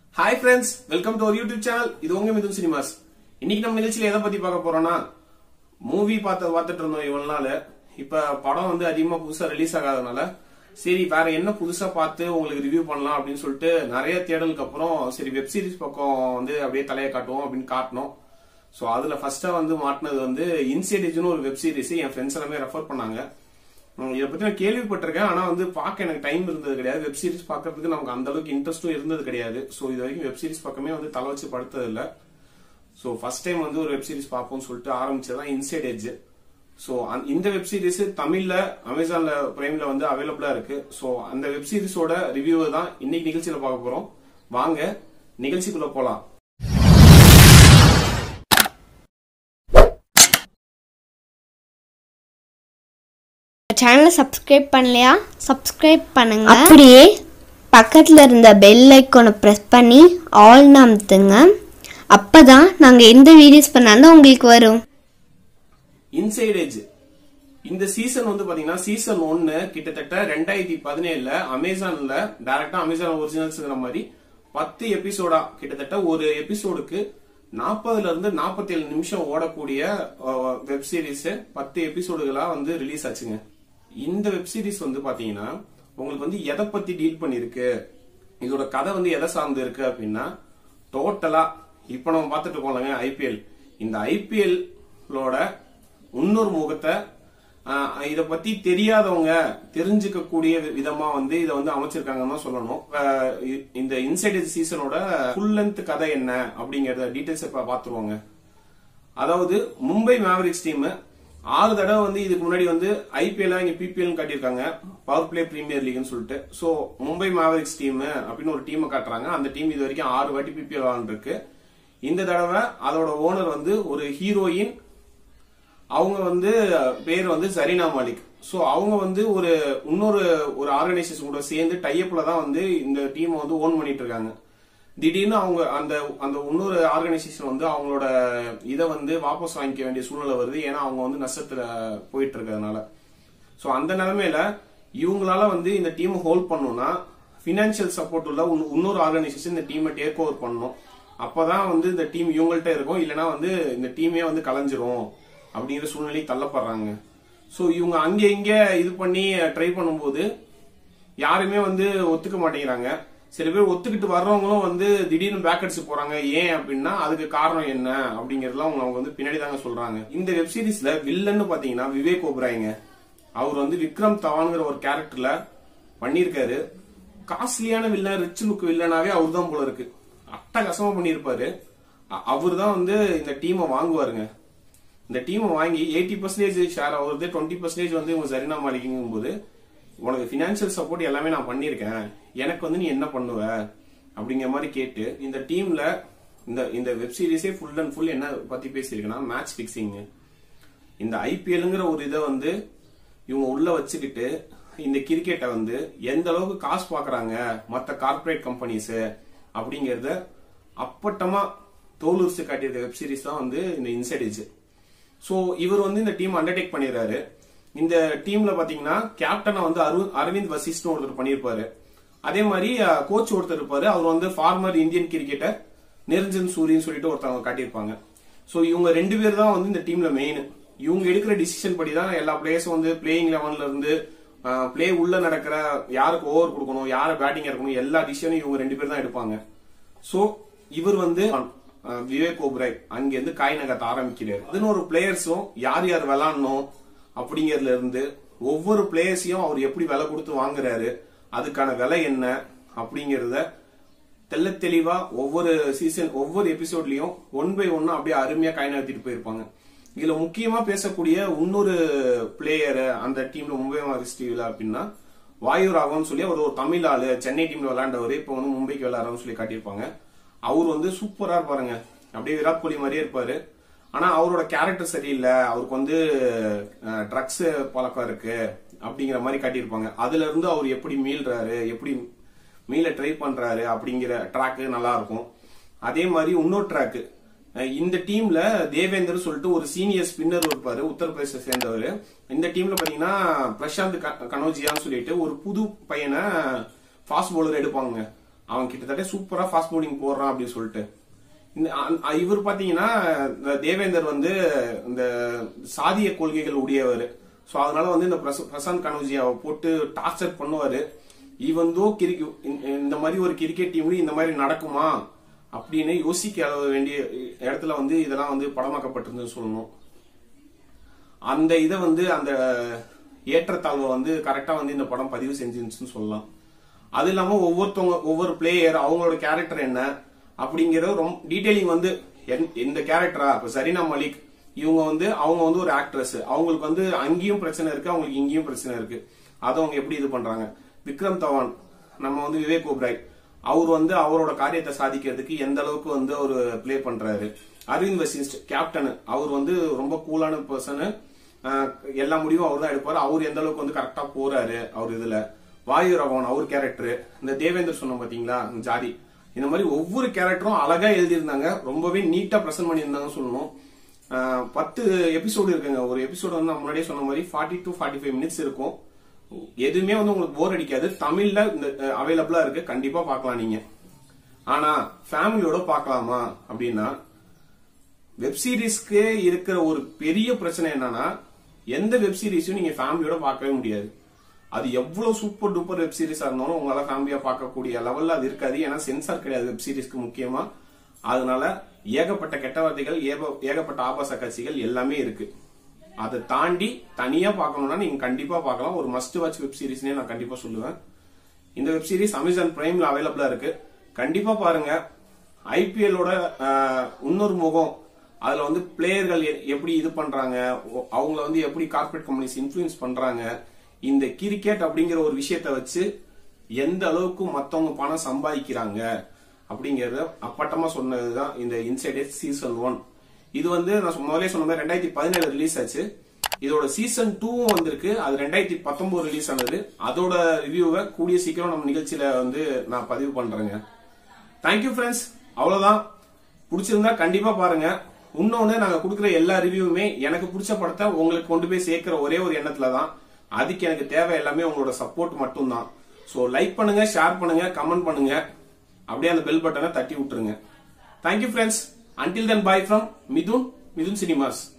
hi friends welcome to our YouTube channel இது உங்க Mithun cinemas இன்னைக்கு நம்ம நிகழ்ச்சியில எதை பத்தி பார்க்க போறோம்னா மூவி பார்த்து பார்த்துட்டு இருந்தோம் இவ்வளவு நாள் இப்ப படம் வந்து அதிகமா புதுசா ரிலீஸ் ஆகாதனால சரி வேற என்ன புதுசா பார்த்து உங்களுக்கு ரிவ்யூ பண்ணலாம் அப்படின்னு சொல்லிட்டு நிறைய தேடலுக்கு அப்புறம் சரி வெப் சீரிஸ் பக்கம் வந்து அப்படியே தலையை காட்டுவோம் அப்படின்னு காட்டினோம் சோ அதுல ஃபர்ஸ்டா வந்து மாட்டினது வந்து இன்சைடேஜ்னு ஒரு வெப் சீரிஸ் என் ஃப்ரெண்ட்ஸ் எல்லாமே ரெஃபர் பண்ணாங்க உம் இதை பத்தி நான் கேள்விப்பட்டிருக்கேன் ஆனா வந்து பார்க்க எனக்கு டைம் இருந்தது கிடையாது வெப் சீரிஸ் பார்க்கறதுக்கு நமக்கு அந்த அளவுக்கு இன்ட்ரெஸ்டும் இருந்தது கிடையாது சோ இது வரைக்கும் வெப் சீரிஸ் பக்கமே வந்து தலை வச்சு படுத்தது இல்ல சோ ஃபர்ஸ்ட் டைம் வந்து ஒரு வெப் சீரிஸ் பார்ப்போம்னு சொல்லிட்டு ஆரம்பிச்சதான் இன்சைட் எட்ஜ் சோ இந்த வெப் சீரிஸ் தமிழ்ல அமேசான்ல பிரைம்ல வந்து அவைலபிளா இருக்கு சோ அந்த வெப் சீரிஸோட ரிவ்யூ தான் இன்னைக்கு நிகழ்ச்சியில பார்க்க போறோம் வாங்க நிகழ்ச்சிக்குள்ள போலாம் சேனலை சப்ஸ்கிரைப் பண்ணலையா சப்ஸ்கிரைப் பண்ணுங்க அப்படியே பக்கத்தில் இருந்த பெல் ஐக்கானை ப்ரெஸ் பண்ணி ஆல் அமுத்துங்க அப்போ தான் நாங்கள் எந்த வீடியோஸ் பண்ணாலும் உங்களுக்கு வரும் இன்சைட் எட்ஜ் இந்த சீசன் வந்து பாத்தீங்கன்னா சீசன் ஒன்னு கிட்டத்தட்ட ரெண்டாயிரத்தி பதினேழுல அமேசான்ல டைரக்டா அமேசான் ஒரிஜினல்ஸ்ங்கிற மாதிரி பத்து எபிசோடா கிட்டத்தட்ட ஒரு எபிசோடுக்கு நாற்பதுல இருந்து நாற்பத்தி ஏழு நிமிஷம் ஓடக்கூடிய வெப் சீரிஸ் பத்து எபிசோடுகளா வந்து ரிலீஸ் ஆச்சுங்க இந்த வெப் சீரிஸ் வந்து பாத்தீங்கன்னா உங்களுக்கு வந்து எதை பத்தி டீல் பண்ணிருக்கு இதோட கதை வந்து எதை சார்ந்து இருக்கு அப்படின்னா டோட்டலா இப்ப நம்ம பார்த்துட்டு இருக்கோம்லங்க ஐபிஎல் இந்த ஐபிஎல்லோட இன்னொரு முகத்தை ஆஹ், இத பத்தி தெரியாதவங்க தெரிஞ்சுக்க கூடிய விதமா வந்து இத வந்து அமைச்சிருக்காங்கன்னு தான் சொல்லணும் ஆஹ், இ- இந்த இன்சைட் சீசனோட ஃபுல் லென்த் கதை என்ன அப்படிங்கறத டீடைல்ஸ் இப்ப பாத்துருவாங்க அதாவது மும்பை மேவரிக்ஸ் டீம் ஆறு தடவை வந்து இதுக்கு முன்னாடி வந்து ஐபிஎல் இங்க பிபிஎல் காட்டியிருக்காங்க பவர் பிளே பிரீமியர் லீக்னு சொல்லிட்டு சோ மும்பை மேவரிக்ஸ் டீம் அப்படின்னு ஒரு டீமை காட்டுறாங்க அந்த டீம் இது வரைக்கும் ஆறு வாட்டி பிபிஎல் விளாண்டுருக்கு இந்த தடவை அதோட ஓனர் வந்து ஒரு ஹீரோயின் அவங்க வந்து பேர் வந்து சரினா மாலிக் சோ அவங்க வந்து ஒரு இன்னொரு ஒரு ஆர்கனைசேஷன் கூட சேர்ந்து டைப்ல தான் வந்து இந்த டீமை வந்து ஓன் பண்ணிட்டு இருக்காங்க திடீர்னு அவங்க அந்த அந்த இன்னொரு ஆர்கனைசேஷன் வந்து அவங்களோட இதை வந்து வாபஸ் வாங்கிக்க வேண்டிய சூழ்நிலை வருது ஏன்னா அவங்க வந்து நஷ்டத்துல போயிட்டு இருக்கிறதுனால சோ அந்த நிலைமையில இவங்களால வந்து இந்த டீம் ஹோல்ட் பண்ணணும்னா பினான்சியல் சப்போர்ட் உள்ள இன்னொ- இன்னொரு ஆர்கனைசேஷன் இந்த டீமை டேக் ஓவர் பண்ணணும் அப்பதான் வந்து இந்த டீம் இவங்கள்ட்ட இருக்கும் இல்லைன்னா வந்து இந்த டீமே வந்து கலைஞ்சிரும் அப்படிங்கிற சூழ்நிலைக்கு தள்ளப்படுறாங்க சோ இவங்க அங்க இங்க இது பண்ணி ட்ரை பண்ணும்போது யாருமே வந்து ஒத்துக்க மாட்டேங்கிறாங்க சில பேர் ஒத்துக்கிட்டு வர்றவங்களும் வந்து திடீர்னு பேக்கட்ஸ் போறாங்க ஏன் அப்படின்னா அதுக்கு காரணம் என்ன அப்படிங்கறதுலாம் அவங்க அவங்க வந்து பின்னாடி தாங்க சொல்றாங்க இந்த வெப் சீரிஸ்ல வில்லன்னு பாத்தீங்கன்னா விவேக் ஓப்ராய்ங்க அவர் வந்து விக்ரம் தவான்ங்கிற ஒரு கேரக்டர்ல பண்ணியிருக்காரு காஸ்ட்லியான வில்லன் ரிச் லுக் வில்லனாவே அவர் தான் போல இருக்கு அட்டகாசமா பண்ணியிருப்பாரு அவர் தான் வந்து இந்த டீமை வாங்குவாருங்க இந்த டீமை வாங்கி எயிட்டி பர்சன்டேஜ் ஷேர் ஆகுறது டுவெண்ட்டி பர்சன்டேஜ் வந்து இவங்க சரினா மாளிகைங்கும் போது உனக்கு பினான்சியல் சப்போர்ட் எல்லாமே நான் பண்ணியிருக்கேன் எனக்கு வந்து நீ என்ன பண்ணுவ அப்படிங்கிற மாதிரி கேட்டு இந்த டீம்ல இந்த இந்த வெப் சீரிஸே ஃபுல் அண்ட் ஃபுல் என்ன பத்தி பேசியிருக்குன்னா மேட்ச் பிக்சிங் இந்த ஐபிஎல்ங்கிற ஒரு இதை வந்து இவங்க உள்ள வச்சுக்கிட்டு இந்த கிரிக்கெட்டை வந்து எந்த அளவுக்கு காசு பாக்குறாங்க மத்த கார்ப்பரேட் கம்பெனிஸ் அப்படிங்கறத அப்பட்டமா தோலுரிச்சு காட்டியிருக்க வெப் சீரிஸ் தான் வந்து இந்த இன்சைடேஜ் சோ இவர் வந்து இந்த டீம் அண்டர்டேக் பண்ணிடுறாரு இந்த டீம்ல பாத்தீங்கன்னா கேப்டனை வந்து அரு- அரவிந்த் வசிஷ்னு ஒருத்தர் பண்ணியிருப்பாரு அதே மாதிரி கோச் ஒருத்தர் இருப்பாரு அவர் வந்து ஃபார்மர் இந்தியன் கிரிக்கெட்டர் நிரஞ்சன் சூரியன் சொல்லிட்டு ஒருத்தவங்க காட்டியிருப்பாங்க சோ இவங்க ரெண்டு பேர் தான் வந்து இந்த டீம்ல மெயின் இவங்க எடுக்கிற டிசிஷன் படி தான் எல்லா பிளேயர்ஸும் வந்து பிளேயிங் லெவன்ல இருந்து பிளே உள்ள நடக்கிற யாருக்கு ஓவர் கொடுக்கணும் யாரை பேட்டிங் இறக்கணும் எல்லா டிசிஷனும் இவங்க ரெண்டு பேர் தான் எடுப்பாங்க சோ இவர் வந்து அஹ், விவேக் ஓப்ராய் அங்க இருந்து காய் நகர்த்த ஆரம்பிக்கிறாரு பதினோரு பிளேயர்ஸும் யார் யார் விளாடணும் அப்படிங்கறதுல இருந்து ஒவ்வொரு பிளேயர்ஸையும் அவர் எப்படி விலை கொடுத்து வாங்குறாரு அதுக்கான விலை என்ன அப்படிங்கறத தெள்ள தெளிவா ஒவ்வொரு சீசன் ஒவ்வொரு எபிசோட்லயும் ஒன் பை ஒன்னா அப்படியே அருமையா காய் நகர்த்திட்டு போயிருப்பாங்க இதுல முக்கியமா பேசக்கூடிய இன்னொரு பிளேயர் அந்த டீம்ல மும்பை மாரிஸ் டீம்ல அப்படின்னா வாயு ராகவன் சொல்லி அவர் ஒரு தமிழ் ஆளு சென்னை டீம்ல விளையாண்டவர் இப்ப வந்து மும்பைக்கு விளையாடுறோம்னு சொல்லி காட்டியிருப்பாங்க அவர் வந்து சூப்பரா இருப்பாருங்க அப்படியே விராட் கோலி மாதிரியே இருப்பாரு ஆனா அவரோட கேரக்டர் சரியில்லை அவருக்கு வந்து ட்ரக்ஸ் பழக்கம் இருக்கு அப்படிங்கிற மாதிரி காட்டியிருப்பாங்க அதுல இருந்து அவர் எப்படி மீள்றாரு எப்படி மீள ட்ரை பண்றாரு அப்படிங்கிற ட்ராக் நல்லா இருக்கும் அதே மாதிரி இன்னொரு ட்ராக் இந்த டீம்ல தேவேந்தர் சொல்லிட்டு ஒரு சீனியர் ஸ்பின்னர் இருப்பாரு உத்தரப்பிரதேச சேர்ந்தவர் இந்த டீம்ல பாத்தீங்கன்னா பிரசாந்த் க- கனோஜியான்னு சொல்லிட்டு ஒரு புது பையனை ஃபாஸ்ட் பவுலர் எடுப்பாங்க அவன் கிட்டத்தட்ட சூப்பரா ஃபாஸ்ட் மூவிங் போடுறான் அப்படின்னு சொல்லிட்டு இந்த அ- அ- இவர் பாத்தீங்கன்னா இந்த தேவேந்தர் வந்து இந்த சாதிய கொள்கைகள் உடையவர் சோ அதனால வந்து இந்த பிரச- பிரசாந்த் கனோஜியாவை போட்டு டார்ச்சர் பண்ணுவாரு ஈவந்தோ இந்த மாதிரி ஒரு கிரிக்கெட் டீம்ல இந்த மாதிரி நடக்குமா அப்படின்னு யோசிக்க வேண்டிய இடத்துல வந்து இதெல்லாம் வந்து படமாக்கப்பட்டிருந்துன்னு சொல்லணும் அந்த இதை வந்து அந்த ஏற்றத்தாழ்வை வந்து கரெக்டா வந்து இந்த படம் பதிவு செஞ்சிருந்துச்சுன்னு சொல்லலாம் அது இல்லாம ஒவ்வொருத்தவங்க ஒவ்வொரு பிளேயர் அவங்களோட கேரக்டர் என்ன அப்படிங்கறது ரொம்ப டீடைலிங் வந்து என்- இந்த கேரக்டரா இப்ப சரினா மலிக் இவங்க வந்து அவங்க வந்து ஒரு ஆக்ட்ரஸ் அவங்களுக்கு வந்து அங்கேயும் பிரச்சனை இருக்கு அவங்களுக்கு இங்கேயும் பிரச்சனை இருக்கு அதை அவங்க எப்படி இது பண்றாங்க விக்ரம் தவான் நம்ம வந்து விவேக் ஓப்ராய் அவர் வந்து அவரோட காரியத்தை சாதிக்கிறதுக்கு எந்த அளவுக்கு வந்து அவர் ப்ளே பண்றாரு அரவிந்த் வசிஸ்ட் கேப்டன் அவர் வந்து ரொம்ப கூலான பர்சனு எல்லா முடிவும் அவர் தான் எடுப்பாரு அவர் எந்த அளவுக்கு வந்து கரெக்டா போறாரு அவர் இதுல வாயு ரகவன் அவர் கேரக்டர் இந்த தேவேந்தர் சொன்னோம் பாத்தீங்களா இந்த ஜாதி இந்த மாதிரி ஒவ்வொரு கேரக்டரும் அழகா எழுதியிருந்தாங்க ரொம்பவே நீட்டா பிரசன்ட் பண்ணியிருந்தாங்கன்னு சொல்லணும் ஆஹ் பத்து எபிசோடு இருக்குங்க ஒரு எபிசோடு வந்து நான் முன்னாடியே சொன்ன மாதிரி forty to forty five minutes இருக்கும் எதுவுமே வந்து உங்களுக்கு போர் அடிக்காது தமிழ்ல இந்த அவைலபிளா இருக்கு கண்டிப்பா பார்க்கலாம் நீங்க ஆனா ஃபேமிலியோட பார்க்கலாமா அப்படின்னா வெப் சீரிஸ்க்கு இருக்கிற ஒரு பெரிய பிரச்சனை என்னன்னா எந்த வெப் சீரிஸையும் நீங்க ஃபேமிலியோட பார்க்கவே முடியாது அது எவ்வளவு சூப்பர் டூப்பர் வெப் சீரிஸா இருந்தாலும் உங்களால ஃபேமிலியா பார்க்கக்கூடிய லெவல்ல அது இருக்காது ஏன்னா சென்சார் கிடையாது வெப் சீரிஸ்க்கு முக்கியமா அதனால ஏகப்பட்ட கெட்ட வார்த்தைகள் ஏக- ஏகப்பட்ட ஆபாச காட்சிகள் எல்லாமே இருக்கு அதை தாண்டி தனியா பார்க்கணும்னா நீங்க கண்டிப்பா பார்க்கலாம் ஒரு மஸ்ட் வாட்ச் வெப் சீரிஸ்னே நான் கண்டிப்பா சொல்லுவேன் இந்த வெப் சீரிஸ் அமேசான் பிரைம்ல அவைலபிளா இருக்கு கண்டிப்பா பாருங்க ஐபிஎல்லோட இன்னொரு முகம் அதுல வந்து பிளேயர்கள் எப்படி இது பண்றாங்க ஒ- அவங்கள வந்து எப்படி கார்ப்பரேட் கம்பெனிஸ் இன்ஃபுளுன்ஸ் பண்றாங்க இந்த கிரிக்கெட் அப்படிங்கிற ஒரு விஷயத்த வச்சு எந்த அளவுக்கு மத்தவங்க பணம் சம்பாதிக்கிறாங்க அப்படிங்கறத அப்பட்டமா சொன்னதுதான் இந்த இன்சைடர் சீசன் ஒன் இது வந்து நான் சொ- முதல்லயே சொன்ன மாதிரி ரெண்டாயிரத்தி பதினேழு ரிலீஸ் ஆச்சு இதோட சீசன் டூவும் வந்திருக்கு அது ரெண்டாயிரத்தி பத்தொன்பது ரிலீஸ் ஆனது அதோட ரிவ்யூவை கூடிய சீக்கிரம் நம்ம நிகழ்ச்சியில வந்து நான் பதிவு பண்றேங்க தேங்க்யூ ஃப்ரெண்ட்ஸ் அவ்வளவுதான் பிடிச்சிருந்தா கண்டிப்பா பாருங்க இன்னொன்னு நாங்க கொடுக்குற எல்லா ரிவ்யூவுமே எனக்கு பிடிச்ச படத்தை உங்களுக்கு கொண்டு போய் சேர்க்கிற ஒரே ஒரு எண்ணத்துல தான் அதுக்கு எனக்கு தேவை எல்லாமே உங்களோட சப்போர்ட் மட்டும்தான் சோ லைக் பண்ணுங்க ஷேர் பண்ணுங்க கமெண்ட் பண்ணுங்க அப்படியே அந்த பெல் பட்டனை தட்டி விட்டுருங்க thank you friends until then bye from Mithun Mithun cinemas